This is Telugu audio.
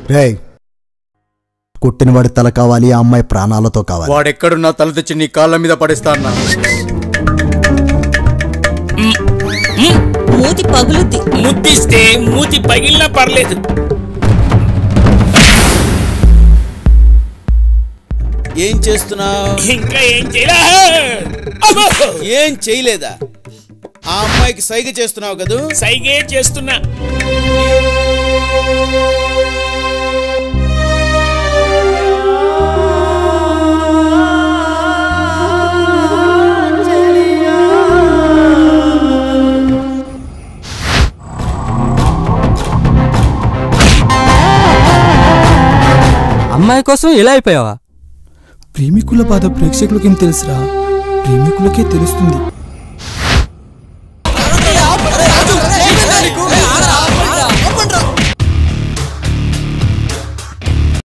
రేయ్ కొట్టినవాడి తల కావాలి ఆ అమ్మాయి ప్రాణాలతో కావాలి వాడెక్కడున్నా తల తెచ్చి నీ కాళ్ళ మీద పడేస్తా అన్నా మూతి పగులుద్ది ముద్దిస్తే మూతి పగిలినా పర్లేదు ఏం చేస్తున్నావు ఇంకా ఏం చేయలే అబ్బో! ఏం చేయలేదా ఆ అమ్మాయికి సైగ చేస్తున్నావు కదూ సైగే చేస్తున్నా అమ్మాయి కోసం ఇలా అయిపోయావా ప్రేమికుల బాధ ప్రేక్షకులకేం తెలుసురా ప్రేమికులకే తెలుస్తుంది